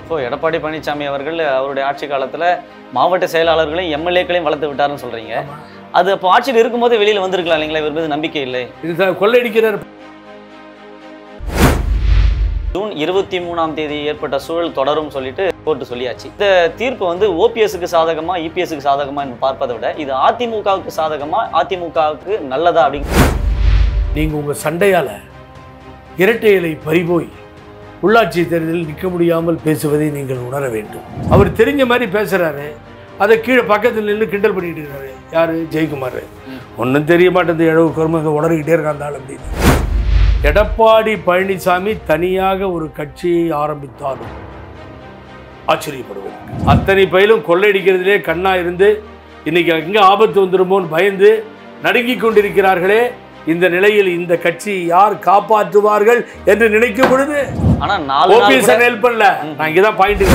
So Edappadi Palaniswami அவர்கள் அவருடைய ஆட்சி காலத்தில் மாவட்ட செயலாளர்களையும் எம்எல்ஏக்களையும் வளர்த்து விட்டாருன்னு சொல்கிறீங்க அது அப்போ ஆட்சியில் இருக்கும்போதே வெளியில் வந்திருக்கலாம் இல்லைங்களா இவர் மீது நம்பிக்கை இல்லை இது த- கொள்ளையடிக்கிறார் ஜூன் இருபத்தி மூணாம் தேதி ஏற்பட்ட சூழல் தொடரும் சொல்லிட்டு கோர்ட்டு சொல்லியாச்சு இந்த தீர்ப்பு வந்து ஓபிஎஸ்க்கு சாதகமா இபிஎஸ்க்கு சாதகமா என்று பார்ப்பதை விட இது அதிமுகவுக்கு சாதகமா அதிமுகவுக்கு நல்லதா அப்படின்னு நீங்கள் உங்கள் சண்டையால் இரட்டை இலை பறிபோய் உள்ளாட்சி தேர்தலில் நிற்க முடியாமல் பேசுவதை நீங்கள் உணர வேண்டும் அவர் தெரிஞ்ச மாதிரி பேசுகிறாரு அதை கீழே பக்கத்தில் நின்று கிண்டல் பண்ணிட்டு இருக்காரு யார் ஜெயக்குமார் ஒன்றும் தெரிய மாட்டேங்குது இழவு கருமங்க உளறிக்கிட்டே இருக்காந்தாள் அப்படின்னு எடப்பாடி பழனிசாமி தனியாக ஒரு கட்சியை ஆரம்பித்தாலும் ஆச்சரியப்படுவது அத்தனை பயிலும் கொள்ளையடிக்கிறதிலே கண்ணா இருந்து இன்னைக்கு எங்க ஆபத்து வந்துருமோன்னு பயந்து நடுங்கிக் கொண்டிருக்கிறார்களே இந்த நிலையில் இந்த கட்சியை யார் காப்பாற்றுவார்கள் என்று நினைக்கும் பொழுது ஆனா நாலு நாள் ஓபிஎஸ் கூட- ஹெல்ப் பண்ணல நான் இங்கதான் பாயிண்ட்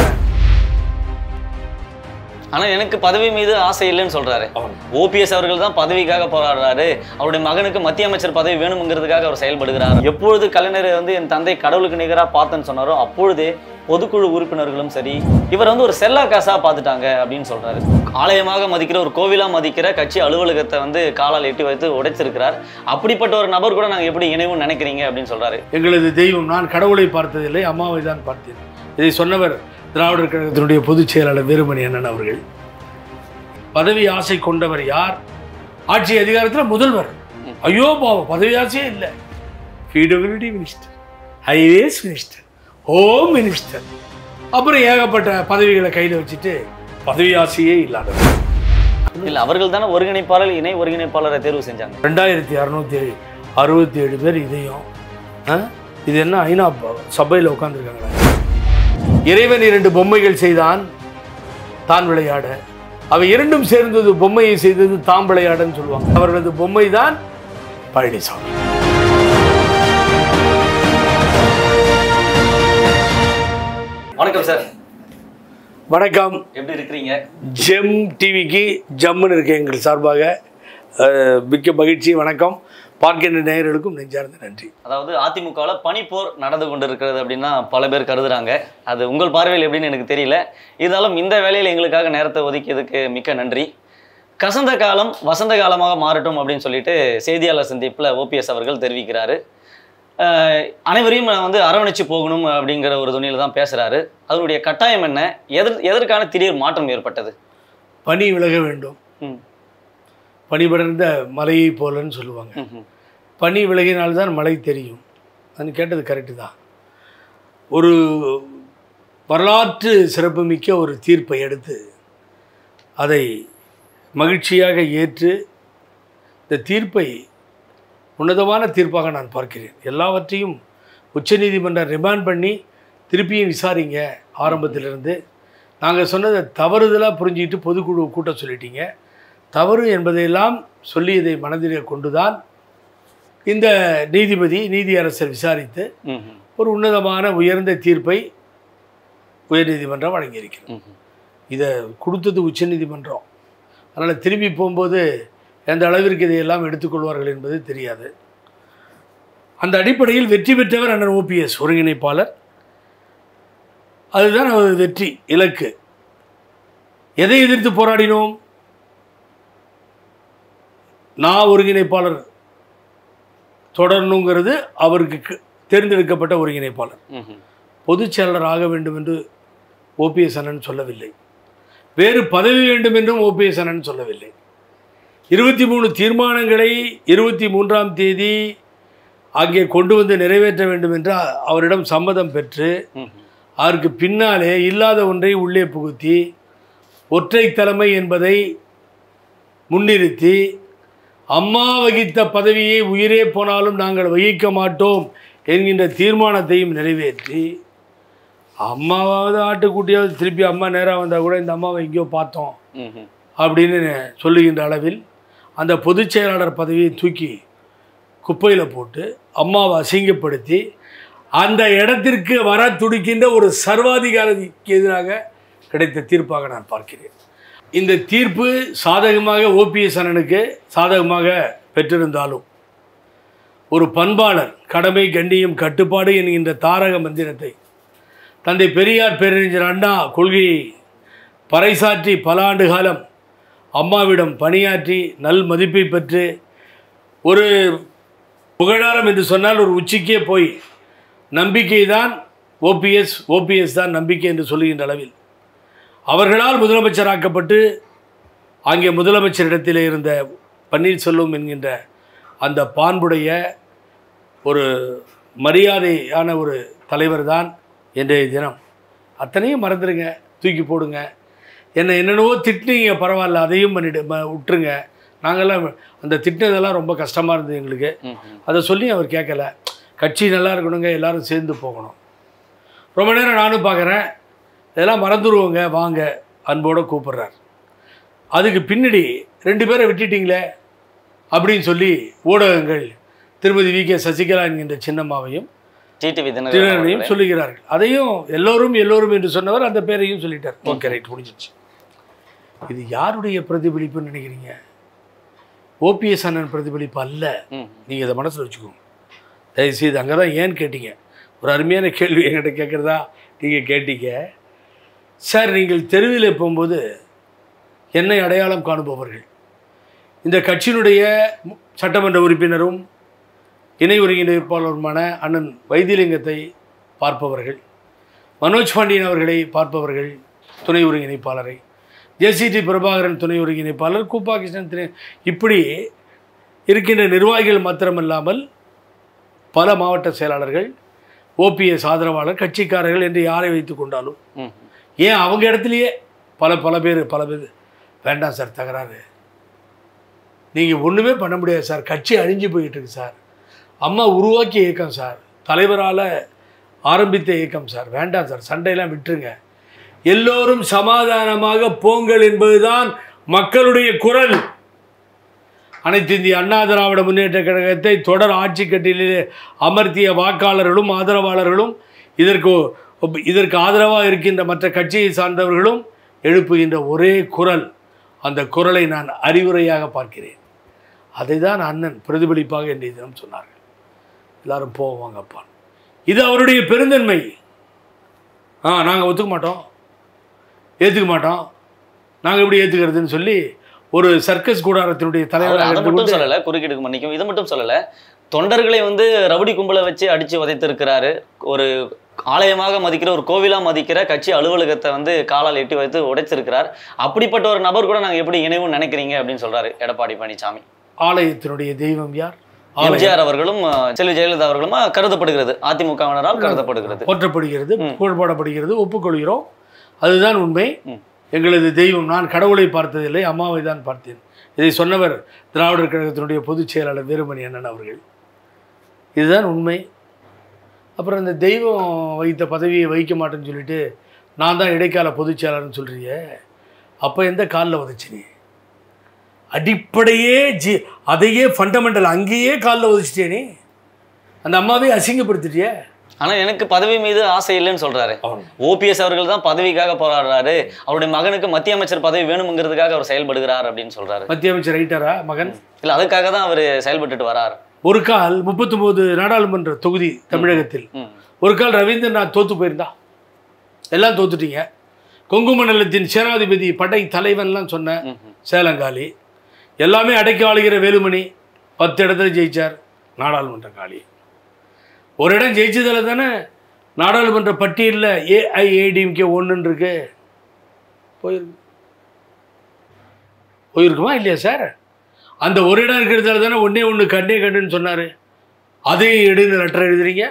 ஆனா எனக்கு பதவி மீது ஆசை இல்லைன்னு சொல்றாரு ஓபிஎஸ் அவர்கள் தான் பதவிக்காக போராடுறாரு அவருடைய மகனுக்கு மத்திய அமைச்சர் பதவி வேணுங்கிறதுக்காக அவர் செயல்படுகிறார் எப்பொழுது கலைஞரை வந்து என் தந்தை கடவுளுக்கு நிகரா பார்த்தேன்னு சொன்னாரோ அப்பொழுதே பொதுக்குழு உறுப்பினர்களும் சரி இவர் வந்து ஒரு செல்லா காசா பார்த்துட்டாங்க அப்படின்னு சொல்றாரு ஆலயமாக மதிக்கிற ஒரு கோவிலா மதிக்கிற கட்சி அலுவலகத்தை வந்து காலால் எட்டி வைத்து உடைச்சிருக்கிறார் அப்படிப்பட்ட ஒரு நபர் கூட நாங்க எப்படி இணைவும் நினைக்கிறீங்க அப்படின்னு சொல்றாரு எங்களது தெய்வம் நான் கடவுளை பார்த்ததில்லை அம்மாவை தான் பார்த்தேன் இதை சொன்னவர் திராவிடர் கழகத்தினுடைய பொதுச் செயலாளர் வீரமணி அண்ணன் அவர்கள் பதவி ஆசை கொண்டவர் யார் ஆட்சி அதிகாரத்தில் முதல்வர் ஐயோ பாவம் பதவி ஆசையே இல்லை PWD minister highways minister home minister அப்புறம் ஏகப்பட்ட பதவிகளை கையில் வச்சுட்டு பதவி ஆசையே இல்லாதவர் இல்ல அவர்கள் தானே ஒருங்கிணைப்பாளர் இணை ஒருங்கிணைப்பாளரை தேர்வு செஞ்சாங்க ரெண்டாயிரத்தி அறநூற்றி அறுபத்தி ஏழு பேர் இதையும் ஆ? இது என்ன ஐநா சபையில் உட்காந்துருக்காங்களா இறைவன் இரண்டு பொம்மைகள் செய்தான் தான் விளையாட அவை இரண்டும் சேர்ந்தது பொம்மையை செய்தது தாம் விளையாடன்னு சொல்லுவாங்க அவர்களது பொம்மை தான் பழனிசாமி வணக்கம் சார் வணக்கம் எப்படி இருக்கிறீங்க ஜெம் டிவிக்கு ஜம்முன்னு இருக்கு எங்கள் சார்பாக அஹ், மிக்க மகிழ்ச்சி வணக்கம் பார்க்கின்ற நேயர்களுக்கும் நெஞ்சார்ந்த நன்றி அதாவது அதிமுகவில் பனிப்போர் நடந்து கொண்டிருக்கிறது அப்படின்னா பல பேர் கருதுறாங்க அது உங்கள் பார்வையில் எப்படின்னு எனக்கு தெரியல இருந்தாலும் இந்த வேலையில் எங்களுக்காக நேரத்தை ஒதுக்கியதுக்கு மிக்க நன்றி கசந்த காலம் வசந்த காலமாக மாறட்டும் அப்படின்னு சொல்லிட்டு செய்தியாளர் சந்திப்பில் ஓபிஎஸ் அவர்கள் தெரிவிக்கிறாரு அஹ் அனைவரையும் வந்து அரவணைச்சு போகணும் அப்படிங்கிற ஒரு துணியில் தான் பேசுகிறாரு அதனுடைய கட்டாயம் என்ன எதற் எதற்கான திடீர் மாற்றம் ஏற்பட்டது பனி விலக வேண்டும் ம் பனி படர்ந்த மலையை போலன்னு சொல்லுவாங்க ம்ஹும். பனி விலகினால்தான் மழை தெரியும் அது கேட்டது கரெக்டு தான் ஒரு வரலாற்று சிறப்புமிக்க ஒரு தீர்ப்பை எடுத்து அதை மகிழ்ச்சியாக ஏற்று இந்த தீர்ப்பை உன்னதமான தீர்ப்பாக நான் பார்க்கிறேன் எல்லாவற்றையும் உச்சநீதிமன்றம் ரிமாண்ட் பண்ணி திருப்பியும் விசாரிங்க ஆரம்பத்திலிருந்து நாங்கள் சொன்னதை தவறுதலாக புரிஞ்சுக்கிட்டு பொதுக்குழு கூட்ட சொல்லிட்டீங்க தவறு என்பதையெல்லாம் சொல்லியதை மனதிலே கொண்டுதான் இந்த நீதிபதி நீதியரசர் விசாரித்து ம்ஹும். ஒரு உன்னதமான உயர்ந்த தீர்ப்பை உயர்நீதிமன்றம் வழங்கியிருக்கிறது ம்ஹும். இதை கொடுத்தது உச்சநீதிமன்றம் அதனால் திரும்பி போகும்போது எந்த அளவிற்கு இதையெல்லாம் எடுத்துக்கொள்வார்கள் என்பது தெரியாது அந்த அடிப்படையில் வெற்றி பெற்றவர் அண்ணன் ஓபிஎஸ் ஒருங்கிணைப்பாளர் அதுதான் அவர் வெற்றி இலக்கு எதை எதிர்த்து போராடினோம் நான் ஒருங்கிணைப்பாளர் தொடரணுங்கிறது அவருக்கு கு- தேர்ந்தெடுக்கப்பட்ட ஒருங்கிணைப்பாளர் ம்ஹும். பொதுச் செயலாளர் ஆக வேண்டும் என்று ஓபிஎஸ் அண்ணன் சொல்லவில்லை வேறு பதவி வேண்டும் என்றும் ஓபிஎஸ் அண்ணன் சொல்லவில்லை இருபத்தி மூணு தீர்மானங்களை இருபத்தி மூன்றாம் தேதி அங்கே கொண்டு வந்து நிறைவேற்ற வேண்டும் என்று அ- அவரிடம் சம்மதம் பெற்று ம்ஹும். அதற்கு பின்னாலே இல்லாத ஒன்றை உள்ளே புகுத்தி ஒற்றை தலைமை என்பதை முன்னிறுத்தி அம்மா வகித்த பதவியை உயிரே போனாலும் நாங்கள் வகிக்க மாட்டோம் என்கின்ற தீர்மானத்தையும் நிறைவேற்றி அம்மாவாவது ஆட்டுக்குட்டியாவது திருப்பி அம்மா நேராக வந்தால் கூட இந்த அம்மாவை எங்கேயோ பார்த்தோம் ம்ஹும். அப்படின்னு சொல்லுகின்ற அளவில் அந்த பொதுச் செயலாளர் பதவியை தூக்கி குப்பையில் போட்டு அம்மாவை அசிங்கப்படுத்தி அந்த இடத்திற்கு வர துடிக்கின்ற ஒரு சர்வாதிகாரிக்கு எதிராக கிடைத்த தீர்ப்பாக நான் பார்க்கிறேன் இந்த தீர்ப்பு சாதகமாக ஓபிஎஸ் அண்ணனுக்கு சாதகமாக பெற்றிருந்தாலும் ஒரு பண்பாளர் கடமை கண்ணியம் கட்டுப்பாடு என்கின்ற தாரக மந்திரத்தை தந்தை பெரியார் பேரறிஞர் அண்ணா கொள்கையை பறைசாற்றி பல ஆண்டு காலம் அம்மாவிடம் பணியாற்றி நல் மதிப்பை பெற்று ஒரு புகழாரம் என்று சொன்னால் ஒரு உச்சிக்கே போய் நம்பிக்கை தான் ஓபிஎஸ் ஓபிஎஸ் தான் நம்பிக்கை என்று சொல்லுகின்ற அளவில் அவர்களால் முதலமைச்சராக்கப்பட்டு அங்கே முதலமைச்சரிடத்தில் இருந்த பன்னீர்செல்வம் என்கின்ற அந்த பான்புடைய ஒரு மரியாதையான ஒரு தலைவர் தான் இன்றைய தினம் அத்தனையும் மறந்துடுங்க தூக்கி போடுங்க என்னை என்னென்னவோ திட்டினீங்க பரவாயில்ல அதையும் பண்ணிட்டு ம- விட்டுருங்க நாங்கள்லாம் அந்த திட்டினதெல்லாம் ரொம்ப கஷ்டமாக இருந்தது எங்களுக்கு ம், ம். அதை சொல்லி அவர் கேட்கல கட்சி நல்லா இருக்கணுங்க எல்லாரும் சேர்ந்து போகணும் ரொம்ப நேரம் நானும் பார்க்குறேன் இதெல்லாம் மறந்துடுவோங்க வாங்க அன்போடு கூப்பிடுறார் அதுக்கு பின்னாடி ரெண்டு பேரை விட்டுட்டீங்களே அப்படின்னு சொல்லி ஊடகங்கள் திருமதி வி கே சசிகலா என்கின்ற சின்னம்மாவையும் டிடிவி தினகரன் தினகரனையும் அவர்களே. சொல்லுகிறார்கள் அதையும் எல்லோரும் எல்லோரும் என்று சொன்னவர் அந்த பேரையும் சொல்லிட்டார் ஓகே ரைட் முடிஞ்சிச்சு இது யாருடைய பிரதிபலிப்புன்னு நினைக்கிறீங்க ஓபிஎஸ் அண்ணன் பிரதிபலிப்பு அல்ல ம், நீங்கள் இதை மனசில் வச்சுக்கோங்க தயவுசெய்து அங்கே தான் ஏன்னு கேட்டீங்க ஒரு அருமையான கேள்வி என்கிட்ட கேட்குறதா நீங்கள் கேட்டீங்க சார் நீங்கள் தெருவில் போகும்போது என்னை அடையாளம் காணுபவர்கள் இந்த கட்சியினுடைய மு- சட்டமன்ற உறுப்பினரும் இணை ஒருங்கிணைப்பாளருமான அண்ணன் வைத்தியலிங்கத்தை பார்ப்பவர்கள் மனோஜ் பாண்டியன் அவர்களை பார்ப்பவர்கள் துணை ஒருங்கிணைப்பாளரை ஜேசிடி பிரபாகரன் துணை ஒருங்கிணைப்பாளர் கூப்பா கிருஷ்ணன் துணை இப்படி இருக்கின்ற நிர்வாகிகள் மாத்திரமல்லாமல் பல மாவட்ட செயலாளர்கள் ஓபிஎஸ் ஆதரவாளர் கட்சிக்காரர்கள் என்று யாரை வைத்து கொண்டாலும் ம், ஏன் அவங்க இடத்துலையே பல பல பேர் பல பேர் வேண்டாம் சார் தகராறு நீங்கள் ஒன்றுமே பண்ண முடியாது சார் கட்சி அழிஞ்சு போயிட்டு இருக்கு சார் அம்மா உருவாக்கிய இயக்கம் சார் தலைவரால் ஆரம்பித்த இயக்கம் சார் வேண்டாம் சார் சண்டையெல்லாம் விட்டுருங்க எல்லோரும் சமாதானமாக போங்கள் என்பதுதான் மக்களுடைய குரல் அனைத்து இந்திய அண்ணா திராவிட முன்னேற்ற கழகத்தை தொடர் ஆட்சி கட்டிலே அமர்த்திய வாக்காளர்களும் ஆதரவாளர்களும் இதற்கு ஒப்- இதற்கு ஆதரவாக இருக்கின்ற மற்ற கட்சியை சார்ந்தவர்களும் எழுப்புகின்ற ஒரே குரல் அந்த குரலை நான் அறிவுரையாக பார்க்கிறேன் அதை தான் அண்ணன் பிரதிபலிப்பாக இன்றைய தினம் சொன்னார்கள் எல்லாரும் போவாங்கப்பா இது அவருடைய பெருந்தன்மை ஆ நாங்கள் ஒத்துக்க மாட்டோம் ஏற்றுக்க மாட்டோம் நாங்கள் எப்படி ஏற்றுக்கிறதுன்னு சொல்லி ஒரு சர்க்கஸ் கூடாரத்தினுடைய அவர் தலைவராக அதை இருந்து மட்டும் சொல்லல குறுக்கீடுக்கு மன்னிக்கும் இதை மட்டும் சொல்லல தொண்டர்களை வந்து ரவுடி கும்பலை வச்சு அடிச்சு உதைத்திருக்கிறாரு ஒரு ஆலயமாக மதிக்கிற ஒரு கோவிலா மதிக்கிற கட்சி அலுவலகத்தை வந்து காலால் எட்டி வைத்து உடைச்சிருக்கிறார் அப்படிப்பட்ட ஒரு நபர் கூட நாங்க எப்படி இணைவும் நினைக்கிறீங்க அப்படின்னு சொல்றாரு எடப்பாடி பழனிசாமி ஆலயத்தினுடைய தெய்வம் யார் ஆலயம் எம்ஜிஆர் அவர்களும் அஹ், செல்வி ஜெயலலிதா அவர்களும் அஹ், கருதப்படுகிறது அதிமுகவினரால் கருதப்படுகிறது போற்றப்படுகிறது ம். புகழ்பாடப்படுகிறது ஒப்புக்கொள்கிறோம் அதுதான் உண்மை ம். எங்களது தெய்வம் நான் கடவுளை பார்த்ததில்லை அம்மாவை தான் பார்த்தேன் இதை சொன்னவர் திராவிடர் கழகத்தினுடைய பொதுச் செயலாளர் வீரமணி அண்ணன் அவர்கள் இதுதான் உண்மை அப்புறம் இந்த தெய்வம் வைத்த பதவியை வைக்க மாட்டேன்னு சொல்லிட்டு நான் தான் இடைக்கால பொதுச் செயலாளர்னு சொல்கிறீங்க அப்போ எந்த காலில் உதச்சி நீ அடிப்படையே ஜி அதையே ஃபண்டமெண்டல் அங்கேயே காலில் உதச்சிட்டே நீ அந்த அம்மாவே அசிங்கப்படுத்திட்டியே ஆனா எனக்கு பதவி மீது ஆசை இல்லைன்னு சொல்றாரு ஓபிஎஸ் அவர்கள் தான் பதவிக்காக போராடுறாரு அவருடைய மகனுக்கு மத்திய அமைச்சர் பதவி வேணுங்கிறதுக்காக அவர் செயல்படுகிறார் அப்படின்னு சொல்றாரு மத்திய அமைச்சர் ரைட்டரா மகன் இல்ல அதுக்காக தான் அவர் செயல்பட்டுட்டு வரார் ஒரு கால் முப்பத்தொம்போது நாடாளுமன்ற தொகுதி தமிழகத்தில் ம். ஒரு கால் ரவீந்திரநாத் தோத்து போயிருந்தா எல்லாம் தோத்துட்டீங்க கொங்கு மண்டலத்தின் சேனாதிபதி படை தலைவன்லாம் சொன்ன ம், ம். சேலங்காலி எல்லாமே அடைக்க ஆளுகிற வேலுமணி பத்து இடத்துல ஜெயிச்சார் நாடாளுமன்ற காலி ஒரு இடம் ஜெயிச்சதில் தானே நாடாளுமன்ற பட்டியலில் ஏஐஏடிஎம்கே ஒன்றுன்னு இருக்கு போயிருக்கு போயிருக்குமா இல்லையா சார் அந்த ஒரு இடம் இருக்கிறதால தானே ஒன்றே ஒன்று கண்ணே கண்டுன்னு சொன்னார் அதையும் எடுன்னு லெட்டர் எழுதுறீங்க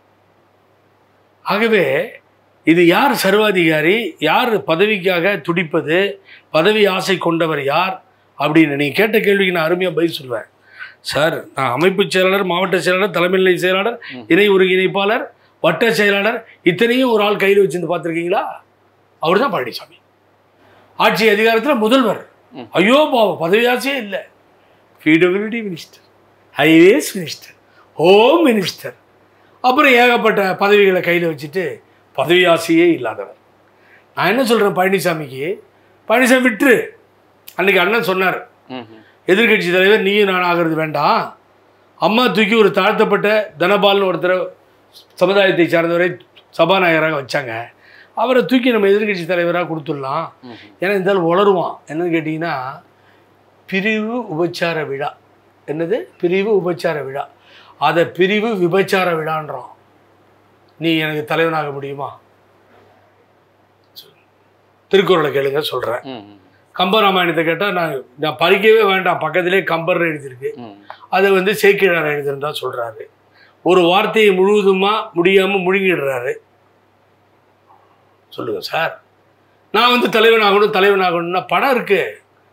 ஆகவே இது யார் சர்வாதிகாரி யார் பதவிக்காக துடிப்பது பதவி ஆசை கொண்டவர் யார் அப்படின்னு நீங்கள் கேட்ட கேள்விக்கு நான் அருமையாக பதில் சொல்வேன் சார் நான் அமைப்புச் செயலாளர் மாவட்ட செயலாளர் தலைமை நிலை செயலாளர் இணை ஒருங்கிணைப்பாளர் வட்ட செயலாளர் இத்தனையும் ஒரு ஆள் கையில் வச்சிருந்து பார்த்துருக்கீங்களா அவர் தான் பழனிசாமி ஆட்சி அதிகாரத்தில் முதல்வர் ம். ஐயோ பாவம் பதவி ஆசையே இல்லை PWD minister highways minister home minister அப்புறம் ஏகப்பட்ட பதவிகளை கையில் வச்சுட்டு பதவி ஆசையே இல்லாதவர் நான் என்ன சொல்கிறேன் பழனிசாமிக்கு பழனிசாமி விட்டுரு அன்னைக்கு அண்ணன் சொன்னார் ம், ம். எதிர்க்கட்சி தலைவர் நீயும் நான் ஆகிறது வேண்டாம் அம்மா தூக்கி ஒரு தாழ்த்தப்பட்ட தனபால்னு ஒருத்தர் சமுதாயத்தை சார்ந்தவரை சபாநாயகராக வச்சாங்க அவரை தூக்கி நம்ம எதிர்க்கட்சி தலைவராக கொடுத்துடலாம் ஏன்னா இந்த ஆள் உளருவான் என்னன்னு கேட்டிங்கன்னா பிரிவு உபச்சார விழா என்னது பிரிவு உபச்சார விழா அதை பிரிவு விபச்சார விழான்றான் நீ எனக்கு தலைவனாக முடியுமா திருக்குறளை கேளுங்க சொல்கிறேன் ம், ம், கம்பராமாயணத்தை கேட்டால் நான் நான் படிக்கவே வேண்டாம் பக்கத்திலே கம்பர் எழுதியிருக்கு ம். அதை வந்து சேக்கிழார் எழுதுறதா சொல்கிறாரு ஒரு வார்த்தையை முழுவதுமா முடியாமல் முழுங்கிடுறாரு சொல்லுங்க சார் நான் வந்து தலைவன் ஆகணும் தலைவன் ஆகணும்னா பணம் இருக்கு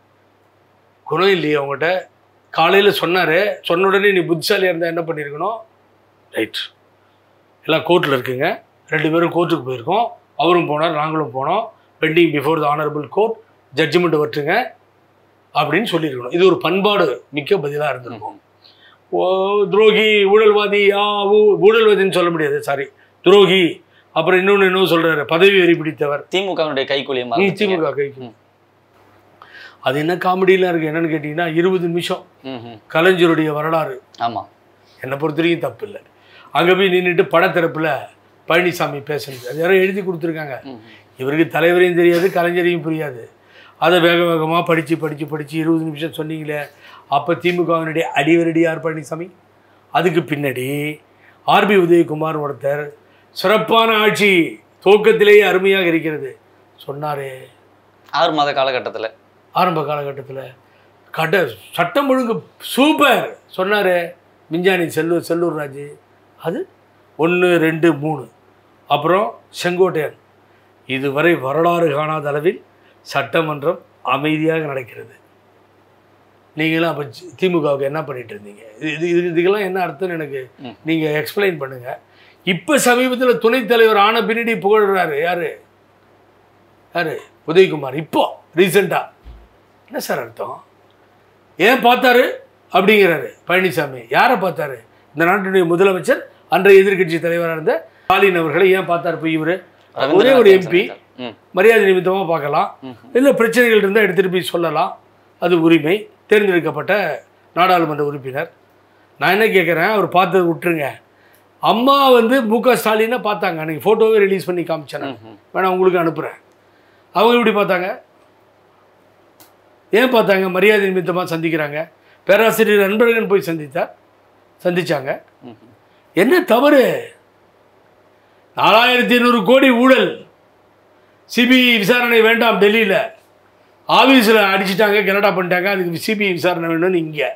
குணம் இல்லையே உங்கள்கிட்ட காலையில் சொன்னார் சொன்ன உடனே நீ புத்திசாலியாக இருந்தால் என்ன பண்ணியிருக்கணும் ரைட் எல்லாம் கோர்ட்டில் இருக்குங்க ரெண்டு பேரும் கோர்ட்டுக்கு போயிருக்கோம் அவரும் போனார் நாங்களும் போனோம் pending before the honourable court judgment வட்டுங்க அப்படின்னு சொல்லியிருக்கணும் இது ஒரு பண்பாடு மிக்க பதிலாக இருந்திருக்கும் ஓ துரோகி ஊழல்வாதி ஆ ஊ- ஊழல்வாதின்னு சொல்ல முடியாது சாரி துரோகி அப்புறம் இன்னொன்று இன்னும் சொல்றாரு பதவி வெறி பிடித்தவர் திமுகவினுடைய கைக்கூலியம் நீ திமுக கைக்கு ம். அது என்ன காமெடியெலாம் இருக்குது என்னன்னு கேட்டிங்கன்னா இருபது நிமிஷம் ம், ம். கலைஞருடைய வரலாறு ஆமா என்னை பொறுத்த வரைக்கும் தப்பு இல்லை அங்கே போய் நின்றுட்டு படத்தரப்பில் பழனிசாமி பேசுனது அது யாரோ எழுதி கொடுத்துருக்காங்க ம், இவருக்கு தலைவரையும் தெரியாது கலைஞரையும் புரியாது அதை வேக வேகமாக படித்து படித்து படித்து இருபது நிமிஷம் சொன்னீங்களே அப்போ திமுகவினுடைய அடிவரடி ஆர் பழனிசாமி அதுக்கு பின்னாடி ஆர்பி உதயகுமார் ஒருத்தர் சிறப்பான ஆட்சி துவக்கத்திலேயே அருமையாக இருக்கிறது சொன்னாரே ஆறு மாத காலகட்டத்துல ஆரம்ப காலகட்டத்தில் கட சட்டம் ஒழுங்கு சூப்பர் சொன்னார் மிஞ்சானி செல்லூர் செல்லூர் ராஜு அது ஒன்று ரெண்டு மூணு அப்புறம் செங்கோட்டையன் இதுவரை வரலாறு காணாத அளவில் சட்டமன்றம் அமைதியாக நடக்கிறது நீங்களும் அப்போ திமுகவுக்கு என்ன பண்ணிட்டு இருந்தீங்க இது இது இது- இதுக்கெல்லாம் என்ன அர்த்தம்னு எனக்கு ம். நீங்கள் எக்ஸ்பிளைன் பண்ணுங்கள் இப்போ சமீபத்தில் துணைத் தலைவர் ஆன பின்னாடி புகழ்றாரு யாரு யாரு உதயகுமார் இப்போ ரீசெண்டாக என்ன சார் அர்த்தம் ஏன் பார்த்தாரு அப்படிங்கிறாரு பழனிசாமி யாரை பார்த்தாரு இந்த நாட்டினுடைய முதலமைச்சர் அன்றைய எதிர்க்கட்சி தலைவராக இருந்த ஸ்டாலின் அவர்களை ஏன் பார்த்தாரு இப்போ இவர் ஒரே ஒரு எம்பி ம், மரியாதை நிமித்தமாக பார்க்கலாம் ம். இல்லை பிரச்சனைகள் இருந்தால் எடுத்துகிட்டு போய் சொல்லலாம் அது உரிமை தேர்ந்தெடுக்கப்பட்ட நாடாளுமன்ற உறுப்பினர் நான் என்ன கேட்குறேன் அவர் பார்த்தது விட்டுருங்க அம்மா வந்து மு க ஸ்டாலினை பார்த்தாங்க அன்றைக்கி ஃபோட்டோவே ரிலீஸ் பண்ணி காமிச்சேன் நான். ம், ம். வேணா உங்களுக்கு அனுப்புகிறேன் அவங்க எப்படி பார்த்தாங்க ஏன் பார்த்தாங்க மரியாதை நிமித்தமாக சந்திக்கிறாங்க பேராசிரியர் அன்பழகன் போய் சந்தித்தார் சந்திச்சாங்க ம், ம். என்ன தவறு நாலாயிரத்தி ஐநூறு கோடி ஊழல் சிபிஐ விசாரணை வேண்டாம் டெல்லியில் ஆஃபீஸில் அடிச்சிட்டாங்க கனடா பண்ணிட்டாங்க அதுக்கு சிபிஐ விசாரணை வேணும்னு இங்கே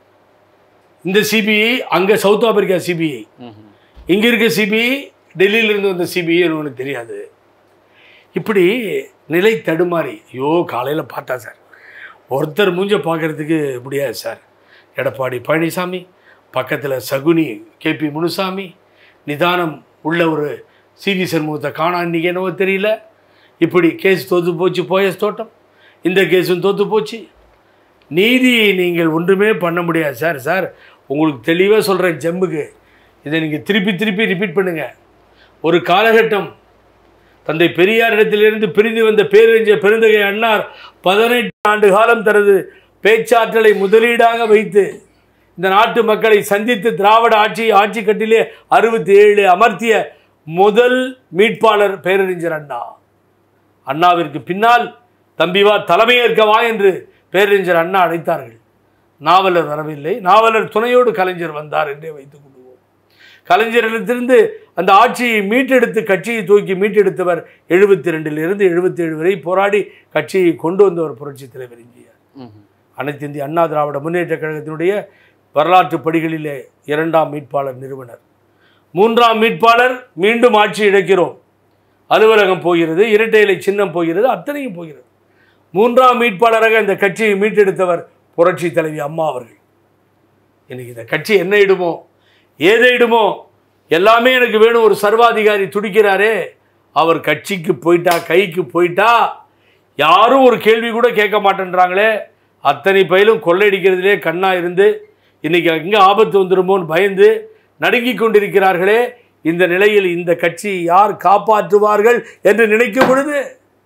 இந்த சிபிஐ அங்கே சவுத் ஆப்பிரிக்கா சிபிஐ ம், ம். இங்கே இருக்க சிபிஐ டெல்லியிலேருந்து வந்த சிபிஐ உனக்கு தெரியாது இப்படி நிலை தடுமாறி ஐயோ காலையில் பார்த்தா சார் ஒருத்தர் மூஞ்ச பார்க்கறதுக்கு முடியாது சார் எடப்பாடி பழனிசாமி பக்கத்தில் சகுனி கேபி முனுசாமி நிதானம் உள்ள ஒரு சிவி சண்முகத்தை காணா இன்னைக்கு என்னவோ தெரியல இப்படி கேஸ் தோத்து போச்சு போயஸ் தோட்டம் இந்த கேஸும் தோத்து போச்சு நீதி நீங்கள் ஒன்றுமே பண்ண முடியாது சார் சார் உங்களுக்கு தெளிவாக சொல்கிறேன் ஜம்முக்கு இதை நீங்கள் திருப்பி திருப்பி ரிப்பீட் பண்ணுங்கள் ஒரு காலகட்டம் தந்தை பெரியார் இடத்திலிருந்து பிரிந்து வந்த பேரறிஞர் பெருந்தகை அன்னார் பதினெட்டு ஆண்டு காலம் தனது பேச்சாற்றலை முதலீடாக வைத்து இந்த நாட்டு மக்களை சந்தித்து திராவிட ஆட்சி ஆட்சி கட்டிலே அறுபத்தி ஏழு அமர்த்திய முதல் மீட்பாளர் பேரறிஞர் அண்ணா அண்ணாவிற்கு பின்னால் தம்பிவா தலைமையேற்க வா என்று பேரறிஞர் அண்ணா அழைத்தார்கள் நாவலர் வரவில்லை நாவலர் துணையோடு கலைஞர் வந்தார் என்றே வைத்துக் கொள்வோம் கலைஞரிடத்திலிருந்து அந்த ஆட்சியை மீட்டெடுத்து கட்சியை தூக்கி மீட்டெடுத்தவர் எழுபத்தி ரெண்டிலிருந்து எழுபத்தி ஏழு வரை போராடி கட்சியை கொண்டு வந்தவர் புரட்சி தலைவர் எம்ஜிஆர் ம், ம். அனைத்து இந்திய அண்ணா திராவிட முன்னேற்றக் கழகத்தினுடைய வரலாற்று படிகளிலே இரண்டாம் மீட்பாளர் நிறுவனர் மூன்றாம் மீட்பாளர் மீண்டும் ஆட்சி இழக்கிறோம் அலுவலகம் போகிறது இரட்டை இலை சின்னம் போகிறது அத்தனையும் போகிறது மூன்றாம் மீட்பாளராக இந்த கட்சியை மீட்டெடுத்தவர் புரட்சி தலைவி அம்மா அவர்கள் இன்னைக்கு இந்த கட்சி என்ன இடுமோ ஏதை இடுமோ எல்லாமே எனக்கு வேணும் ஒரு சர்வாதிகாரி துடிக்கிறாரே அவர் கட்சிக்கு போயிட்டா கைக்கு போயிட்டா யாரும் ஒரு கேள்வி கூட கேட்க மாட்டேன்றாங்களே அத்தனை பயிலும் கொள்ளையடிக்கிறதுலே கண்ணா இருந்து இன்னைக்கு எங்கே ஆபத்து வந்துருமோன்னு பயந்து நடுங்கிக் கொண்டிருக்கிறார்களே இந்த நிலையில் இந்த கட்சி யார் காப்பாற்றுவார்கள் என்று நினைக்கும் பொழுது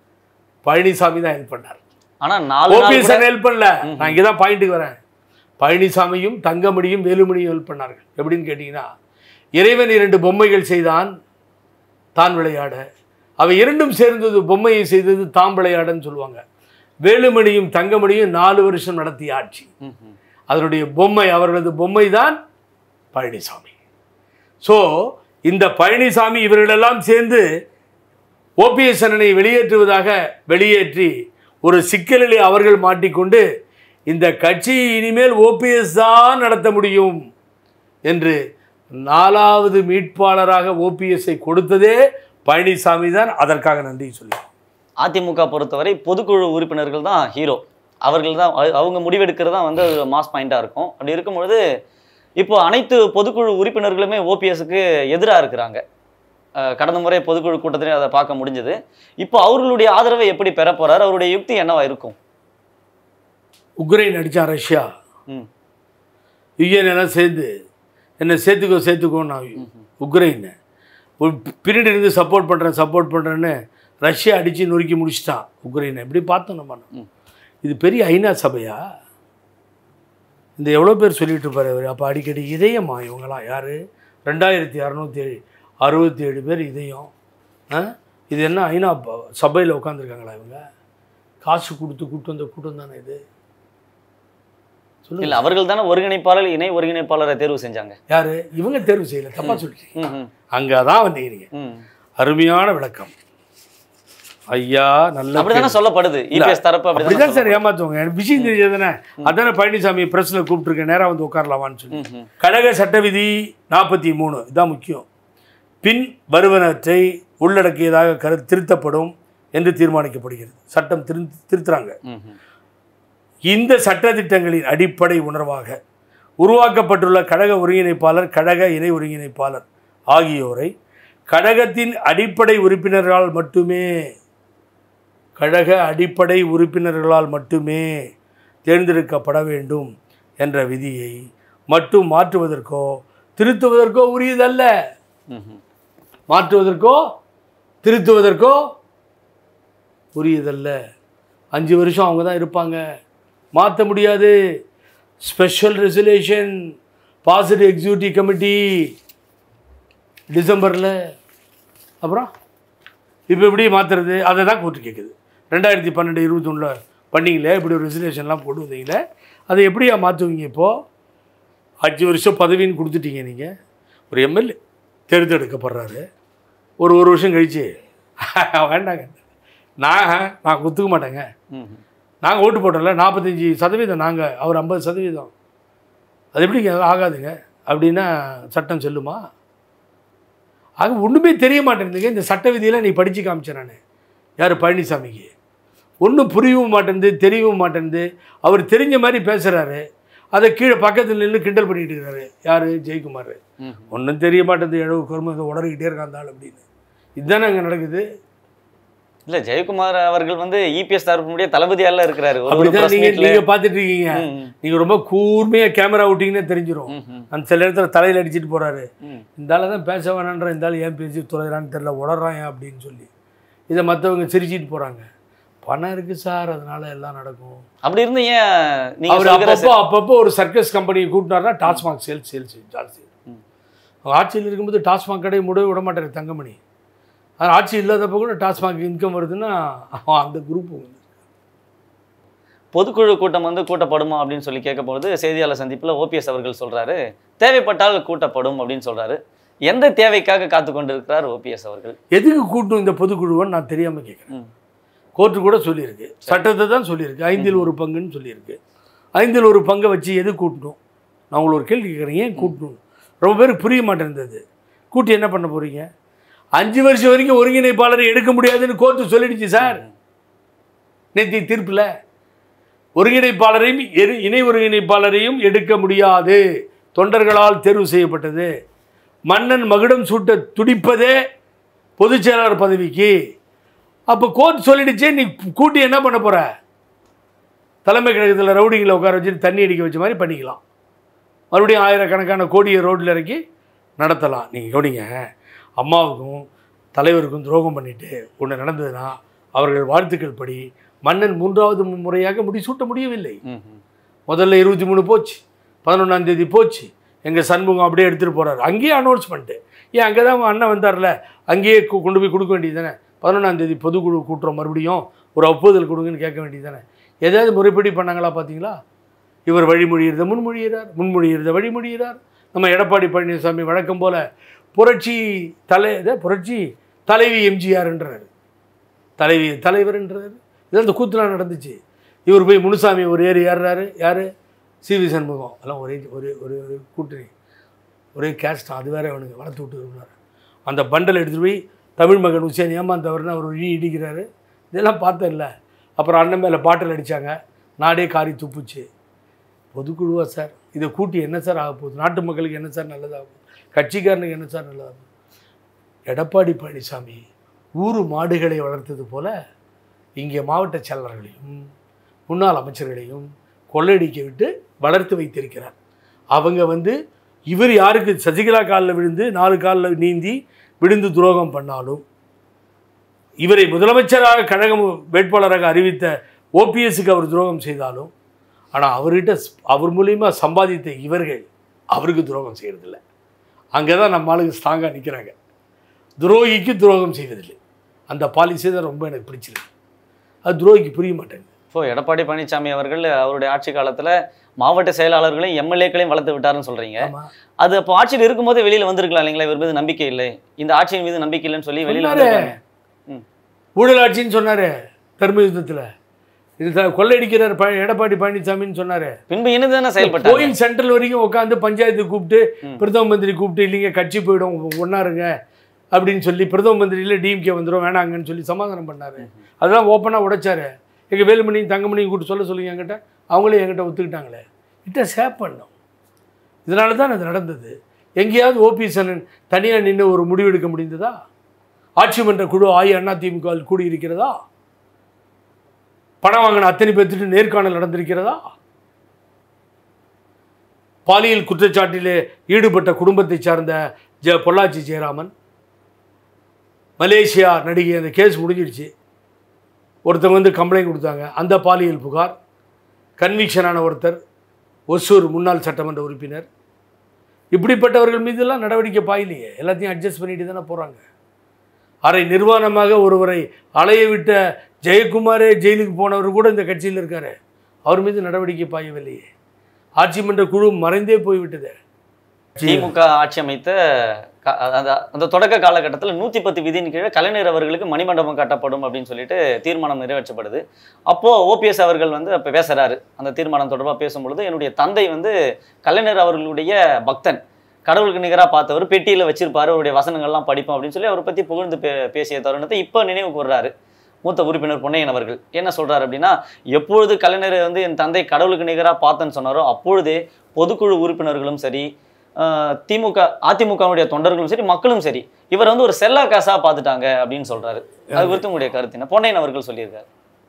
பழனிசாமி தான் ஹெல்ப் பண்ணார் ஆனா நாலு நாள் ஓபிஎஸ் கூட- ஹெல்ப் பண்ணல நான் இங்கே தான் பாயிண்ட்டுக்கு வரேன் பழனிசாமியும் தங்கமணியும் வேலுமணியும் ஹெல்ப் பண்ணார்கள் எப்படின்னு கேட்டிங்கன்னா இறைவன் இரண்டு பொம்மைகள் செய்தான் தான் விளையாட அவை இரண்டும் சேர்ந்தது பொம்மையை செய்தது தாம் விளையாடன்னு சொல்லுவாங்க வேலுமணியும் தங்கமணியும் நாலு வருஷம் நடத்திய ஆட்சி ம், ம். அதனுடைய பொம்மை அவர்களது பொம்மை தான் பழனிசாமி ஸோ இந்த பழனிசாமி இவர்களெல்லாம் சேர்ந்து ஓபிஎஸ் அண்ணனை வெளியேற்றுவதாக வெளியேற்றி ஒரு சிக்கலிலே அவர்கள் மாட்டிக்கொண்டு இந்த கட்சி இனிமேல் ஓபிஎஸ் தான் நடத்த முடியும் என்று நாலாவது மீட்பாளராக ஓபிஎஸ்ஐ கொடுத்ததே பழனிசாமி தான் அதற்காக நன்றி சொல்லி அதிமுக பொறுத்தவரை பொதுக்குழு உறுப்பினர்கள் தான் ஹீரோ அவர்கள் தான் அ- அவங்க முடிவெடுக்கிறது தான் வந்து ஒரு மாஸ் பாயிண்டாக இருக்கும் அப்படி இருக்கும்பொழுது இப்போ அனைத்து பொதுக்குழு உறுப்பினர்களுமே ஓபிஎஸ்க்கு எதிராக இருக்கிறாங்க அஹ் கடந்த முறை பொதுக்குழு கூட்டத்திலே அதை பார்க்க முடிஞ்சது இப்போ அவர்களுடைய ஆதரவை எப்படி பெற போறாரு அவருடைய யுக்தி என்னவா இருக்கும் உக்ரைன் அடித்தா ரஷ்யா ம் யுஎன் எல்லாம் சேர்ந்து என்னை சேர்த்துக்கோ சேர்த்துக்கோ நான் உக்ரைன் ஒரு பின்னாடி இருந்து சப்போர்ட் பண்ணுறேன் சப்போர்ட் பண்ணுறேன்னு ரஷ்யா அடித்து நொறுக்கி முடிச்சிட்டான் உக்ரைனை இப்படி பார்த்தோம் நம்ம ம். இது பெரிய ஐநா சபையா இந்த எவ்வளோ பேர் சொல்லிட்டு இருப்பாரு அவர் அப்போ அடிக்கடி இதயமா இவங்களாம் யார் ரெண்டாயிரத்தி அறநூற்றி அறுபத்தி ஏழு பேர் இதயம் ஆ இது என்ன ஐநா ப- சபையில் உட்காந்துருக்காங்களா இவங்க காசு கொடுத்து கூட்டு வந்த கூட்டம் தானே இது சொல்லுங்க இல்ல அவர்கள் தானே ஒருங்கிணைப்பாளர் இணை ஒருங்கிணைப்பாளரை தேர்வு செஞ்சாங்க யாரு இவங்க தேர்வு செய்யல தப்பா சொல்லிட்டீங்க ம் ம் அங்கே தான் வந்தீங்க நீங்க. ம் அருமையான விளக்கம் ஐயா நல்ல அப்படிதானே சொல்லப்படுது இபிஎஸ் தரப்பு அப்படிதான் அப்படிதான் சார் ஏமாத்துவாங்க எனக்கு விஷயம் தெரியாது தானே அதானே பழனிசாமி பிரஸ்ல கூப்பிட்டுருக்கேன் நேரா வந்து உட்காரலாமான்னு சொல்லி ம் ம் கழக சட்ட விதி நாற்பத்தி மூணு இதான் முக்கியம் பின் வருவனவற்றை உள்ளடக்கியதாக கரு திருத்தப்படும் என்று தீர்மானிக்கப்படுகிறது சட்டம் திரு திருத்துறாங்க ம் ம் இந்த சட்டதிட்டங்களின் அடிப்படை உணர்வாக உருவாக்கப்பட்டுள்ள கழக ஒருங்கிணைப்பாளர் கழக இணை ஒருங்கிணைப்பாளர் ஆகியோரை கழகத்தின் அடிப்படை உறுப்பினர்களால் மட்டுமே கழக அடிப்படை உறுப்பினர்களால் மட்டுமே தேர்ந்தெடுக்கப்பட வேண்டும் என்ற விதியை மட்டும் மாற்றுவதற்கோ திருத்துவதற்கோ உரியதல்ல ம் ம் மாற்றுவதற்கோ திருத்துவதற்கோ உரியதல்ல அஞ்சு வருஷம் அவங்க தான் இருப்பாங்க மாற்ற முடியாது special resolution positive executive committee டிசம்பரில் அப்புறம் இப்போ எப்படி மாற்றுறது அதை தான் கோர்ட்டு கேட்குது ரெண்டாயிரத்தி பன்னெண்டு இருபத்தொன்னில் பண்ணீங்களே இப்படி ஒரு ரெசல்யூஷன்லாம் போட்டு வந்தீங்களே அதை எப்படியா மாற்றுவீங்க இப்போது அஞ்சு வருஷம் பதவின்னு கொடுத்துட்டீங்க நீங்கள் ஒரு எம்எல்ஏ தேர்ந்தெடுக்கப்படுறாரு ஒரு ஒரு வருஷம் கழிச்சு வேண்டாங்க நான் நான் ஒத்துக்க மாட்டேங்க ம் ம் நாங்கள் ஓட்டு போட்டோம்ல நாற்பத்தஞ்சி சதவீதம் நாங்கள் அவர் ஐம்பது சதவீதம் அது எப்படிங்க ஆகாதுங்க அப்படின்னா சட்டம் சொல்லுமா ஆக ஒன்றுமே தெரிய மாட்டேங்குதுங்க இந்த சட்ட விதியெல்லாம் நீ படித்து காமிச்சேன் நான் யார் பழனிசாமிக்கு ஒன்றும் புரியவும் மாட்டேங்குது தெரியவும் மாட்டேங்குது அவர் தெரிஞ்ச மாதிரி பேசுகிறாரு அதை கீழே பக்கத்தில் நின்று கிண்டல் பண்ணிட்டு இருக்காரு யார் ஜெயக்குமார் ம் ஒன்றும் தெரிய மாட்டேங்குது இழவு கரும இதை உடறிக்கிட்டே இருக்கான் அந்த ஆள் அப்படின்னு இதுதானே அங்கே நடக்குது இல்ல ஜெயக்குமார் அவர்கள் வந்து இபிஎஸ் தரப்புடைய தளபதியால இருக்கிறாரு ஒரு ஒரு அப்படிதான் press நீங்க meetல- நீங்க பார்த்துட்டு இருக்கீங்க ம், ம், நீங்க ரொம்ப கூர்மையா கேமரா விட்டீங்கன்னே தெரிஞ்சிரும் ம், ம், அந்த சில இடத்துல தலையில அடிச்சிட்டு போறாரு ம். இந்த ஆளை தான் பேச வேணான்ற இந்த ஆள் ஏன் பேசி துறையிறான்னு தெரியல உடறான் ஏன் அப்படின்னு சொல்லி இதை மற்றவங்க சிரிச்சிட்டு போறாங்க பணம் இருக்கு சார் அதனால எல்லாம் நடக்கும் அப்படி இருந்து ஏன் நீங்க அவர் சொல்கிற அப்பப்போ அப்பப்போ ஒரு சர்க்கஸ் கம்பெனியை கூட்டினார்னா டாஸ்மாக் சேல்ஸ் சேல்ஸ் ஜாஸ்தி ம். அவர் ஆட்சியில் இருக்கும்போது டாஸ்மாக் கடையை மூடவே விட மாட்டார் தங்கமணி அது ஆட்சி இல்லாதப்போ கூட டாஸ்மாக் இன்கம் வருதுன்னா அவன் அந்த குரூப் வந்து பொதுக்குழு கூட்டம் வந்து கூட்டப்படுமா அப்படின்னு சொல்லி கேட்கும்போது செய்தியாளர் சந்திப்புல ஓபிஎஸ் அவர்கள் சொல்றாரு தேவைப்பட்டால் கூட்டப்படும் அப்படின்னு சொல்றாரு எந்த தேவைக்காக காத்து கொண்டிருக்கிறார் ஓபிஎஸ் அவர்கள் எதுக்கு கூட்டும் இந்த பொதுக்குழுவன்னு நான் தெரியாமல் கேட்குறேன் ம். கோர்ட்டு கூட சொல்லியிருக்கு சட்டத்தை தான் சொல்லியிருக்கு ஐந்தில் ஒரு பங்குன்னு சொல்லியிருக்கு ஐந்தில் ஒரு பங்கை வச்சு எது கூட்டணும் நான் உங்களை ஒரு கேள்வி கேட்குறேன் ஏன் கூட்டணும் ரொம்ப பேருக்கு புரிய மாட்டேன்றது கூட்டி என்ன பண்ண போகிறீங்க அஞ்சு வருஷம் வரைக்கும் ஒருங்கிணைப்பாளரை எடுக்க முடியாதுன்னு கோர்ட்டு சொல்லிடுச்சு சார் நேற்று தீர்ப்பில் ஒருங்கிணைப்பாளரையும் எரு- இணை ஒருங்கிணைப்பாளரையும் எடுக்க முடியாது தொண்டர்களால் தேர்வு செய்யப்பட்டது மன்னன் மகுடம் சூட்ட துடிப்பதே பொதுச் செயலாளர் பதவிக்கு அப்போ கோர்ட் சொல்லிடுச்சே நீ கூட்டி என்ன பண்ண போற தலைமை கழகத்தில் ரவுடிங்களை உட்கார வச்சுட்டு தண்ணி அடிக்க வச்ச மாதிரி பண்ணிக்கலாம் மறுபடியும் ஆயிரக்கணக்கான கோடியை ரோட்டில் இறக்கி நடத்தலாம் நீங்கள் கவனிங்க அம்மாவுக்கும் தலைவருக்கும் துரோகம் பண்ணிட்டு ஒன்று நடந்ததுன்னா அவர்கள் வாழ்த்துக்கள் படி மன்னன் மூன்றாவது முறையாக முடிசூட்ட முடியவில்லை ம், ம். முதல்ல இருபத்தி மூணு போச்சு பதினொன்றாம் தேதி போச்சு எங்கள் சண்முகம் அப்படியே எடுத்துகிட்டு போகிறாரு அங்கேயே அனௌன்ஸ்மெண்ட்டு ஏன் அங்கே தான் அண்ணன் வந்தார்ல அங்கேயே கொ- கொண்டு போய் கொடுக்க வேண்டியது தானே பதினொன்றாம் தேதி பொதுக்குழு கூட்டுறோம் மறுபடியும் ஒரு ஒப்புதல் கொடுங்கன்னு கேட்க வேண்டியது தானே ஏதாவது முறைப்படி பண்ணாங்களா பார்த்தீங்களா இவர் வழிமொழியிறத முன்மொழிகிறார் முன்மொழியிறத வழிமொழிகிறார் நம்ம எடப்பாடி பழனிசாமி வழக்கம் போல புரட்சி தலை இதை புரட்சி தலைவி எம்ஜிஆர்ன்றாரு தலைவி தலைவர்ன்றாரு இது அந்த கூத்துலாம் நடந்துச்சு இவர் போய் முனுசாமி ஒரு ஏறி ஏறுறாரு யார் சிவி சண்முகம் எல்லாம் ஒரே ஒரே ஒரே ஒரு கூட்டணி ஒரே கேஸ்ட் அது வேற அவனுங்க வளர்த்து விட்டுருந்தார் அந்த பண்டல் எடுத்துகிட்டு போய் தமிழ் மகன் உசேன் ஏமாந்தவர்னு அவர் இடி இடிக்கிறாரு இதெல்லாம் பார்த்தேன்ல அப்புறம் அண்ணன் மேலே பாட்டில் அடித்தாங்க நாடே காரி துப்புச்சு பொதுக்குழுவா சார் இதை கூட்டி என்ன சார் ஆக போகுது நாட்டு மக்களுக்கு என்ன சார் நல்லதாக போகுது கட்சிக்காரனுக்கு என்ன சார் நல்லதாக போகுது எடப்பாடி பழனிசாமி ஊரு மாடுகளை வளர்த்தது போல இங்கே மாவட்ட செயலர்களையும் முன்னாள் அமைச்சர்களையும் கொள்ளையடிக்க விட்டு வளர்த்து வைத்திருக்கிறார் அவங்க வந்து இவர் யாருக்கு சசிகலா காலில் விழுந்து நாலு காலில் நீந்தி விழுந்து துரோகம் பண்ணாலும் இவரை முதலமைச்சராக கழகம் வேட்பாளராக அறிவித்த ஓபிஎஸ்க்கு அவர் துரோகம் செய்தாலும் ஆனால் அவர்கிட்ட ஸ்- அவர் மூலியமா சம்பாதித்த இவர்கள் அவருக்கு துரோகம் செய்கிறதில்ல அங்கே தான் நம்ம ஆளுங்க ஸ்ட்ராங்காக நிற்கிறாங்க துரோகிக்கு துரோகம் செய்வதில்லை அந்த பாலிசி தான் ரொம்ப எனக்கு பிடிச்சிருக்கு அது துரோகிக்கு புரிய மாட்டேங்குது இப்போ எடப்பாடி பழனிசாமி அவர்கள் அவருடைய ஆட்சி காலத்துல மாவட்ட செயலாளர்களையும் எம்எல்ஏக்களையும் வளர்த்து விட்டாருன்னு சொல்றீங்க ஆமா அது அப்போ ஆட்சியில் இருக்கும்போதே வெளியில வந்திருக்கலாம் இல்லைங்களா இவர் மீது நம்பிக்கை இல்லை இந்த ஆட்சியின் மீது நம்பிக்கை இல்லைன்னு சொல்லி வெளியில சொன்னாரு. வந்திருக்காங்க ம். ஊழலாட்சின்னு சொன்னாரு தர்ம யுத்தத்தில் இது த- கொள்ளையடிக்கிறார் ப எடப்பாடி பழனிசாமின்னு சொன்னாரு பின்பு இணைதானே செயல்பட்டாங்க கோயில் சென்ட்ரல் வரைக்கும் உட்காந்து பஞ்சாயத்து கூப்பிட்டு ம். பிரதம மந்திரி கூப்பிட்டு இல்லைங்க கட்சி போயிடும் ஒன்றா இருங்க அப்படின்னு சொல்லி பிரதம மந்திரியில் டிஎம்கே வந்துடும் வேணாங்கன்னு சொல்லி சமாதானம் பண்ணாரு அதெல்லாம் ஓப்பனாக உடைச்சாரு எங்கள் வேலுமணியும் தங்கமணியும் கூப்பிட்டு சொல்ல சொல்லுங்க என்கிட்ட அவங்களே என்கிட்ட ஒத்துக்கிட்டாங்களே இட்ட சேப் பண்ணோம் இதனால தான் அது நடந்தது எங்கேயாவது ஓபிஎஸ் அண்ணன் தனியாக நின்று ஒரு முடிவெடுக்க முடிந்ததா ஆட்சி மன்ற குழு ஆயி அண்ணா திமுக கூடியிருக்கிறதா பணம் வாங்கின அத்தனை பேர்த்துட்டு நேர்காணல் நடந்திருக்கிறதா பாலியல் குற்றச்சாட்டிலே ஈடுபட்ட குடும்பத்தை சார்ந்த ஜ பொள்ளாச்சி ஜெயராமன் மலேசியா நடிகை அந்த கேஸ் முடிஞ்சிடுச்சு ஒருத்தவங்க வந்து கம்ப்ளைண்ட் கொடுத்தாங்க அந்த பாலியல் புகார் கன்விக்ஷனான ஒருத்தர் ஒசூர் முன்னாள் சட்டமன்ற உறுப்பினர் இப்படிப்பட்டவர்கள் மீதெல்லாம் நடவடிக்கை பாயிலையே எல்லாத்தையும் அட்ஜஸ்ட் பண்ணிட்டு தானே போகிறாங்க அரை நிர்வாணமாக ஒருவரை அலைய விட்ட ஜெயக்குமாரே ஜெயிலுக்கு போனவர் கூட இந்த கட்சியில் இருக்காரு அவர் மீது நடவடிக்கை பாயவில்லையே ஆட்சி மன்ற குழு மறைந்தே போய்விட்டது திமுக ஆட்சி அமைத்த க- அந்த அந்த தொடக்க காலகட்டத்தில் நூற்றி பத்து விதியின் கீழே கலைஞர் அவர்களுக்கு மணிமண்டபம் கட்டப்படும் அப்படின்னு சொல்லிட்டு தீர்மானம் நிறைவேற்றப்படுது அப்போ ஓபிஎஸ் அவர்கள் வந்து அப்போ பேசுறாரு அந்த தீர்மானம் தொடர்பாக பேசும்பொழுது என்னுடைய தந்தை வந்து கலைஞர் அவர்களுடைய பக்தன் கடவுளுக்கு நிகராக பார்த்தவர் பெட்டியில் வச்சிருப்பாரு அவருடைய வசனங்கள்லாம் படிப்போம் அப்படின்னு சொல்லி அவரை பற்றி புகழ்ந்து பே பேசிய தருணத்தை இப்போ நினைவுக்கு வர்றாரு மூத்த உறுப்பினர் பொன்னையன் அவர்கள் என்ன சொல்றாரு அப்படின்னா எப்பொழுது கலைஞர் வந்து என் தந்தை கடவுளுக்கு நிகராக பார்த்தேன்னு சொன்னாரோ அப்பொழுதே பொதுக்குழு உறுப்பினர்களும் சரி ஆஹ் திமுக அதிமுகவுடைய தொண்டர்களும் சரி மக்களும் சரி இவர் வந்து ஒரு செல்லா காசா பார்த்துட்டாங்க அப்படின்னு சொல்றாரு அது குறித்து உங்களுடைய கருத்து என்ன பொன்னையன் அவர்கள் சொல்லியிருக்காரு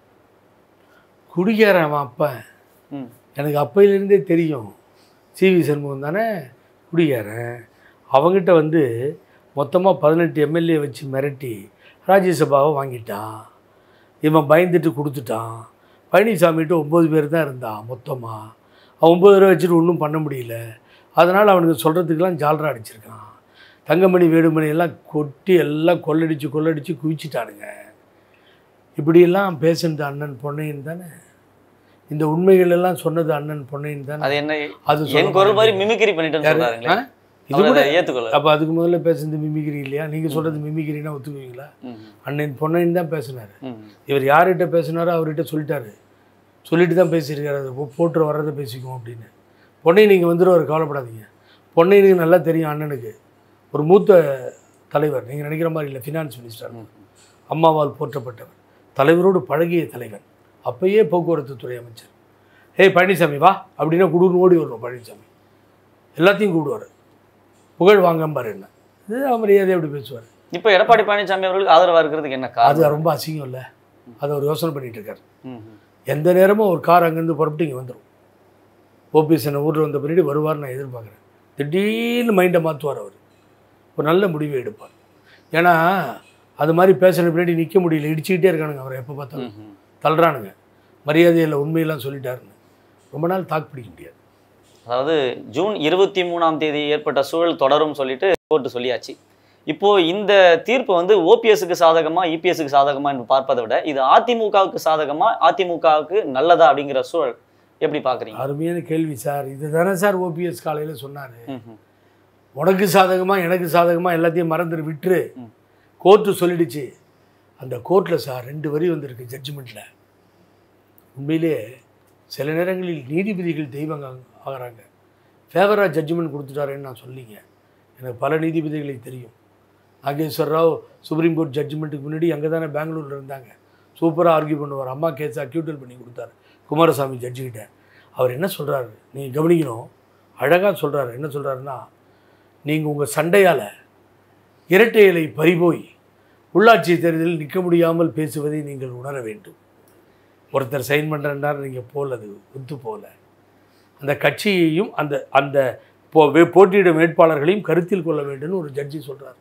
குடிக்காரன் அவன் அப்பன் ம் எனக்கு அப்பையிலேருந்தே தெரியும் சிவி சண்முகம் தானே குடிகாரன் அவங்ககிட்ட வந்து மொத்தமாக பதினெட்டு எம்எல்ஏ வச்சு மிரட்டி ராஜ்யசபாவை வாங்கிட்டான் இவன் பயந்துட்டு கொடுத்துட்டான் பழனிசாமிகிட்ட ஒம்பது பேர் தான் இருந்தான் மொத்தமாக அவன் ஒம்பது ரூபா வச்சுட்டு ஒன்றும் பண்ண முடியல அதனால் அவனுக்கு சொல்கிறதுக்கெல்லாம் ஜால்ரா அடிச்சிருக்கான் தங்கமணி வேடுமணி எல்லாம் கொட்டி எல்லாம் கொள்ளடிச்சு கொள்ளடிச்சு குவிச்சிட்டானுங்க இப்படியெல்லாம் பேசுனது அண்ணன் பொன்னையன் தானே இந்த உண்மைகள் எல்லாம் சொன்னது அண்ணன் பொன்னையன் தானே அது என்ன அது சொல்ல என் குரல் மாதிரி மாட்டேங்குது. மிமிக்ரி பண்ணிட்டேன்னு யாரு? சொல்றாருங்களே ஆ? இது அவர் கூட அதை ஏத்துக்கொள்ள அப்போ அதுக்கு முதல்ல பேசுனது மிமிகிரி இல்லையா நீங்கள் சொல்கிறது மிமிகிரினா ஒத்துக்குவீங்களா ம், அண்ணன் பொன்னையன் தான் பேசினார் ம், இவர் யார்கிட்ட பேசினாரோ அவர்கிட்ட சொல்லிட்டாரு சொல்லிட்டு தான் பேசியிருக்காரு அது போ- போட்டு வர்றதை பேசிக்குவோம் அப்படின்னு பொன்னை நீங்கள் வந்துடுவார் கவலைப்படாதீங்க பொன்னையனுக்கு நல்லா தெரியும் அண்ணனுக்கு ஒரு மூத்த தலைவர் நீங்கள் நினைக்கிற மாதிரி இல்லை ஃபினான்ஸ் மினிஸ்டர் ம். அம்மாவால் போற்றப்பட்டவர் தலைவரோடு பழகிய தலைவன் அப்பயே போக்குவரத்து துறை அமைச்சர் ஏய் பழனிசாமி வா அப்படின்னா குடுன்னு ஓடி வருவோம் பழனிசாமி எல்லாத்தையும் கூப்பிடுவார் புகழ் வாங்கம்பார் என்ன இது அவர் மரியாதை எப்படி பேசுவார் இப்போ எடப்பாடி பழனிசாமி அவர்களுக்கு ஆதரவா இருக்கிறதுக்கு என்ன அது காரணம் ரொம்ப அசிங்கம் இல்லை அதை அவர் யோசனை பண்ணிட்டு இருக்காரு ம், ம். எந்த நேரமும் ஒரு கார் அங்கேருந்து புறப்பட்டு இங்கே வந்துடும் ஓபிஎஸ் என்ன ஊரில் வந்த பின்னாடி வருவார் நான் எதிர்பார்க்குறேன் திடீர்னு மைண்டை மாற்றுவார் அவர் ஒரு நல்ல முடிவை எடுப்பார் ஏன்னா அது மாதிரி பேசுன பின்னாடி நிற்க முடியல இடிச்சுக்கிட்டே இருக்கானுங்க அவரை எப்போ பார்த்தாலும் ம், ம். தள்ளுறானுங்க மரியாதையில் உண்மையெல்லாம் சொல்லிட்டாருன்னு ரொம்ப நாள் தாக்கு பிடிக்க முடியாது அதாவது ஜூன் இருபத்தி மூணாம் தேதி ஏற்பட்ட சூழல் தொடரும் சொல்லிட்டு கோர்ட்டு சொல்லியாச்சு இப்போ இந்த தீர்ப்பு வந்து ஓபிஎஸ்க்கு சாதகமா இபிஎஸ்க்கு சாதகமா என்று பார்ப்பதை விட இது அதிமுகவுக்கு சாதகமா அதிமுகவுக்கு நல்லதா அப்படிங்கிற சூழல் எப்படி பாக்குறீங்க அருமையான கேள்வி சார் இது தானே சார் ஓபிஎஸ் காலையில் சொன்னார் ம்ஹும். உனக்கு சாதகமாக எனக்கு சாதகமாக எல்லாத்தையும் மறந்துட்டு விட்டுரு ம். கோர்ட்டு சொல்லிடுச்சு அந்த கோர்ட்டில் சார் ரெண்டு வரி வந்திருக்கு ஜட்ஜ்மெண்ட்டில் உண்மையிலே சில நேரங்களில் நீதிபதிகள் தெய்வங்க ஆகிறாங்க ஃபேவராக ஜட்ஜ்மெண்ட் கொடுத்துட்டாருன்னு நான் சொல்லிங்க எனக்கு பல நீதிபதிகளை தெரியும் நாகேஸ்வர் ராவ் சுப்ரீம் கோர்ட் ஜட்ஜ்மெண்ட்டுக்கு முன்னாடி அங்கே தானே பெங்களூரில் இருந்தாங்க சூப்பராக ஆர்கியூ பண்ணுவார் அம்மா கேஸை அக்யூட்டல் பண்ணி கொடுத்தாரு குமாரசாமி ஜட்ஜுக்கிட்ட அவர் என்ன சொல்கிறாரு நீங்கள் கவனிக்கணும் அழகாக சொல்கிறாரு என்ன சொல்கிறாருன்னா நீங்கள் உங்கள் சண்டையால் இரட்டை இலை பறிபோய் உள்ளாட்சி தேர்தலில் நிற்க முடியாமல் பேசுவதை நீங்கள் உணர வேண்டும் ஒருத்தர் சைன் பண்ணுறேன்னார் நீங்கள் போல அது ஒத்து போல அந்த கட்சியையும் அந்த அந்த போ வே- போட்டியிடும் வேட்பாளர்களையும் கருத்தில் கொள்ள வேண்டும்னு ஒரு ஜட்ஜி சொல்கிறார்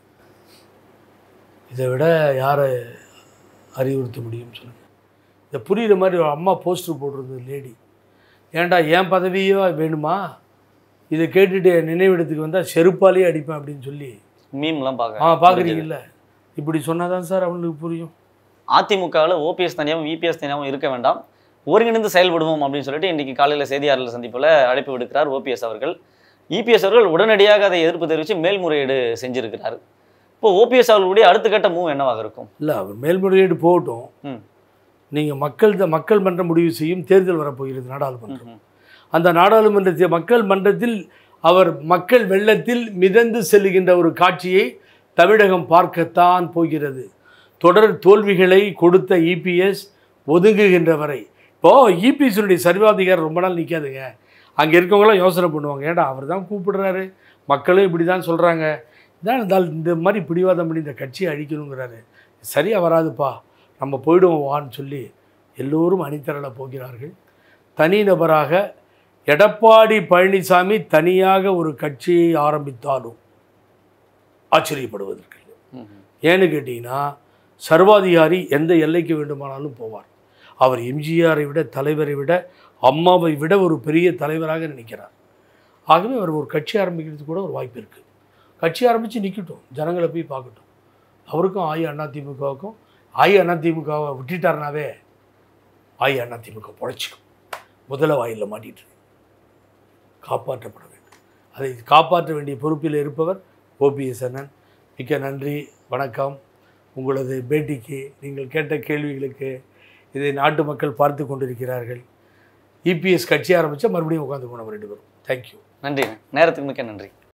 இதை விட யாரை அறிவுறுத்த முடியும் சொல்லுங்கள் இதை புரியுற மாதிரி ஒரு அம்மா போஸ்டர் போட்டிருந்தது லேடி ஏன்டா என் பதவியோ வேணுமா இதை கேட்டுட்டு என் நினைவிடத்துக்கு வந்தால் செருப்பாலேயே அடிப்பேன் அப்படின்னு சொல்லி மீம்லாம் ஆ பார்க்க பார்க்குறீங்கல்ல இப்படி சொன்னாதான் சார் அவங்களுக்கு புரியும் அதிமுகவில் ஓபிஎஸ் தனியாகவும் இபிஎஸ் தனியாகவும் இருக்க வேண்டாம் ஒருங்கிணைந்து செயல்படுவோம் அப்படின்னு சொல்லிட்டு இன்னைக்கு காலையில் செய்தியாளர் சந்திப்பில் அழைப்பு விடுக்கிறார் ஓபிஎஸ் அவர்கள் இபிஎஸ் அவர்கள் உடனடியாக அதை எதிர்ப்பு தெரிவித்து மேல்முறையீடு செஞ்சிருக்கிறார் இப்போ ஓபிஎஸ் அவர்களுடைய அடுத்த கட்ட மூவ் என்னவாக இருக்கும் இல்லை அவர் மேல்முறையீடு போகட்டும் ம். நீங்கள் மக்கள் மக்கள் மன்றம் முடிவு செய்யும் தேர்தல் வரப்போகிறது நாடாளுமன்றம் ம்ஹும். அந்த நாடாளுமன்றத்தில் மக்கள் மன்றத்தில் அவர் மக்கள் வெள்ளத்தில் மிதந்து செல்லுகின்ற ஒரு காட்சியை தமிழகம் பார்க்கத்தான் போகிறது தொடர் தோல்விகளை கொடுத்த இபிஎஸ் ஒதுங்குகின்ற வரை இப்போது இபிஎஸ்னுடைய சர்வாதிகாரம் ரொம்ப நாள் நிற்காதுங்க அங்கே இருக்கவங்களாம் யோசனை பண்ணுவாங்க ஏடா அவர் தான் கூப்பிடுறாரு மக்களும் இப்படி தான் சொல்கிறாங்க இதான் இருந்தால் இந்த மாதிரி பிடிவாதம் பண்ணி இந்த கட்சியை அழிக்கணுங்கிறாரு சரியாக வராதுப்பா நம்ம போயிடுவோம் வான்னு சொல்லி எல்லோரும் அணிதிரள போகிறார்கள் தனிநபராக எடப்பாடி பழனிசாமி தனியாக ஒரு கட்சியை ஆரம்பித்தாலும் ஆச்சரியப்படுவதற்கு இல்லை. ம்ஹும். ஏன்னு கேட்டிங்கன்னா சர்வாதிகாரி எந்த எல்லைக்கு வேண்டுமானாலும் போவார் அவர் எம்ஜிஆரை விட தலைவரை விட அம்மாவை விட ஒரு பெரிய தலைவராக நினைக்கிறார் ஆகவே அவர் ஒரு கட்சி ஆரம்பிக்கிறதுக்கு கூட ஒரு வாய்ப்பு இருக்குது கட்சி ஆரம்பித்து நிற்கட்டும் ஜனங்களை போய் பார்க்கட்டும் அவருக்கும் ஆயி அதிமுகவுக்கும் ஆயி அதிமுகவை விட்டுட்டாருனாவே ஆயி அதிமுக பொழைச்சிக்கும் முதல வாயிலில் மாட்டிட்டு இருக்கு. காப்பாற்றப்பட வேண்டும் அதை காப்பாற்ற வேண்டிய பொறுப்பில் இருப்பவர் ஓபிஎஸ் அண்ணன் மிக்க நன்றி வணக்கம் உங்களது பேட்டிக்கு நீங்கள் கேட்ட கேள்விகளுக்கு இதை நாட்டு மக்கள் பார்த்து கொண்டிருக்கிறார்கள் இபிஎஸ் கட்சி ஆரம்பித்தா மறுபடியும் உட்காந்து போனவர் ரெண்டு பேரும் தேங்க்யூ நன்றி நேரத்துக்கு மிக்க நன்றி